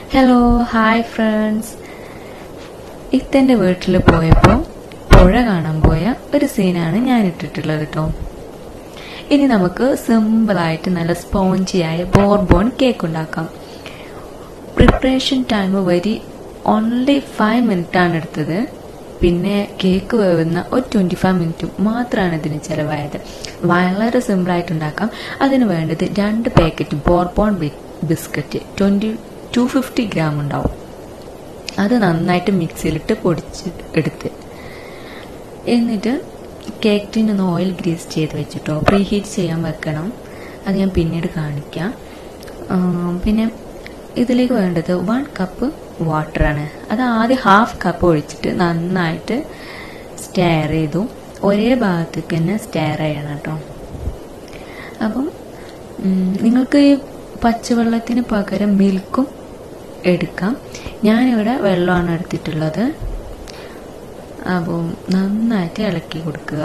hello hi friends ഇത്തൻ്റെ വീട്ടിൽ പോയപ്പോൾ പുഴ കാണാൻ പോയ ഒരു സീനാണ് ഞാൻ ഇട്ടിട്ടുള്ളത് കേട്ടോ ഇനി നമുക്ക് സിമ്പിളായിട്ട് നല്ല സ്പോഞ്ചിയായ ബോർബോൺ കേക്ക് ഉണ്ടാക്കാം പ്രിപ്പറേഷൻ ടൈം വരി ഓൺലി ഫൈവ് മിനിറ്റ് ആണ് എടുത്തത് പിന്നെ കേക്ക് വേവുന്ന ഒരു ട്വൻറ്റി ഫൈവ് മിനിറ്റും മാത്രമാണ് ഇതിന് ചിലവായത് വളരെ സിമ്പിളായിട്ട് ഉണ്ടാക്കാം അതിന് വേണ്ടത് രണ്ട് packet bourbon biscuit twenty to fifty gram ഉണ്ടാവും അത് നന്നായിട്ട് മിക്സിയിലിട്ട് പൊടിച്ച് എടുത്ത് എന്നിട്ട് കേക്ക് ടിന്നൊന്ന് ഓയിൽ ഗ്രീസ് ചെയ്ത് വെച്ചിട്ടോ പ്രീ ഹീറ്റ് ചെയ്യാൻ വെക്കണം അത് ഞാൻ പിന്നീട് കാണിക്കാം പിന്നെ ഇതിലേക്ക് വേണ്ടത് വൺ കപ്പ് വാട്ടറാണ് അത് ആദ്യം ഹാഫ് കപ്പ് ഒഴിച്ചിട്ട് നന്നായിട്ട് സ്റ്റെയർ ചെയ്തു ഒരേ ഭാഗത്തേക്ക് തന്നെ സ്റ്റെയർ ചെയ്യണം കേട്ടോ അപ്പം നിങ്ങൾക്ക് ഈ പച്ചവെള്ളത്തിന് പകരം മിൽക്കും എടുക്കാം ഞാനിവിടെ വെള്ളമാണ് എടുത്തിട്ടുള്ളത് അപ്പോൾ നന്നായിട്ട് ഇളക്കി കൊടുക്കുക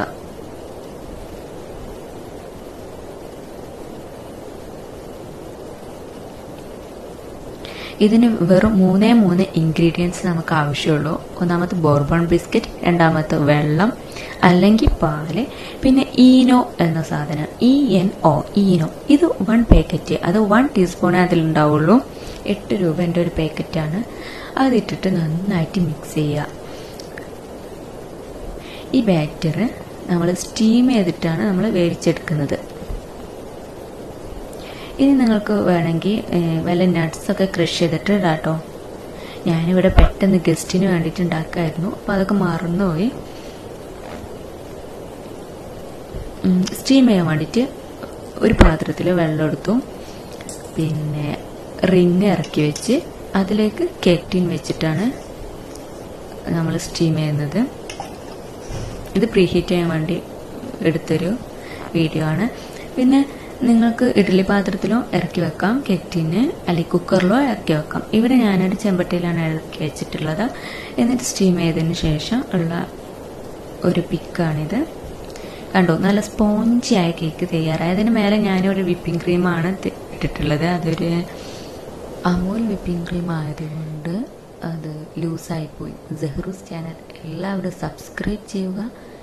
ഇതിന് വെറും മൂന്നേ മൂന്ന് ഇൻഗ്രീഡിയൻസ് നമുക്ക് ആവശ്യമുള്ളൂ ഒന്നാമത്തെ ബോർബൺ ബിസ്ക്കറ്റ് രണ്ടാമത്തെ വെള്ളം അല്ലെങ്കിൽ പാല് പിന്നെ ഈനോ എന്ന സാധനം ഇ എൻ ഒ ഈനോ ഇത് വൺ പാക്കറ്റ് അത് വൺ ടീസ്പൂണേ അതിലുണ്ടാവുള്ളൂ എട്ട് രൂപേൻ്റെ ഒരു പാക്കറ്റാണ് അതിട്ടിട്ട് നന്നായിട്ട് മിക്സ് ചെയ്യുക ഈ ബാറ്റർ നമ്മൾ സ്റ്റീം ചെയ്തിട്ടാണ് നമ്മൾ വേവിച്ചെടുക്കുന്നത് ഇനി നിങ്ങൾക്ക് വേണമെങ്കിൽ വല്ല നട്ട്സൊക്കെ ക്രഷ് ചെയ്തിട്ട് ഇടാട്ടോ ഞാനിവിടെ പെട്ടെന്ന് ഗസ്റ്റിന് വേണ്ടിയിട്ട് ഉണ്ടാക്കായിരുന്നു അപ്പോൾ അതൊക്കെ മറന്നുപോയി സ്റ്റീം ചെയ്യാൻ വേണ്ടിയിട്ട് ഒരു പാത്രത്തിൽ വെള്ളം എടുത്തു പിന്നെ റിങ് ഇറക്കി വെച്ച് അതിലേക്ക് കേക്ക് ടീൻ വെച്ചിട്ടാണ് നമ്മൾ സ്റ്റീം ചെയ്യുന്നത് ഇത് പ്രീഹീറ്റ് ചെയ്യാൻ വേണ്ടി എടുത്തൊരു വീഡിയോ ആണ് പിന്നെ നിങ്ങൾക്ക് ഇഡ്ഡലി പാത്രത്തിലോ ഇറക്കി വെക്കാം കെറ്റിന് അല്ലെങ്കിൽ കുക്കറിലോ ഇറക്കി വെക്കാം ഇവിടെ ഞാനൊരു ചെമ്പട്ടിയിലാണ് ഇറക്കി വെച്ചിട്ടുള്ളത് എന്നിട്ട് സ്റ്റീം ചെയ്തതിന് ശേഷം ഉള്ള ഒരു പിക്കാണിത് കണ്ടോ നല്ല സ്പോഞ്ചിയായ കേക്ക് തയ്യാറായി അതിന് മേലെ ഞാനൊരു വിപ്പിംഗ് ക്രീമാണ് ഇട്ടിട്ടുള്ളത് അതൊരു അമൂൽ വിപ്പിംഗ് ക്രീം ആയതുകൊണ്ട് അത് ലൂസായിപ്പോയി ജഹ്റൂസ് ചാനൽ എല്ലാവരും സബ്സ്ക്രൈബ് ചെയ്യുക